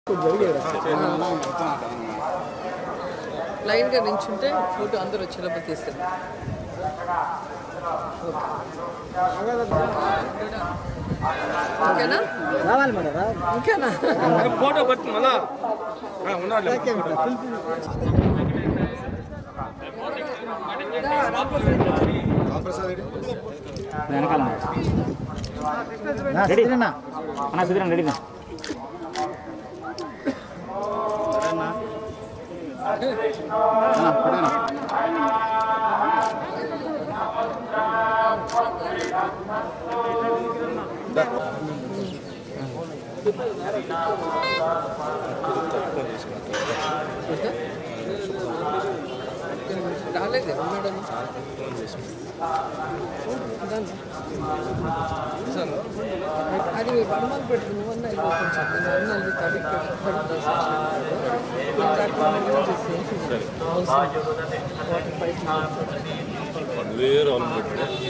లైన్గా నించుంటే ఫోటో అందరూ వచ్చేటప్పుడు తీస్తారు ఓకేనా రావాలి మేడం రా ఓకేనా ఫోటో పట్టు మళ్ళా ఉండాలి వెనకాల రెడీ అన్న సుధీరన్ రెడీ రాలేదు మేడం అది వడమలు పెట్టుకుని వల్ల ఇది కొంచెం నేను అన్నది తడి తడి వాటర్ పైప్ వేరే వాళ్ళు పెట్టిన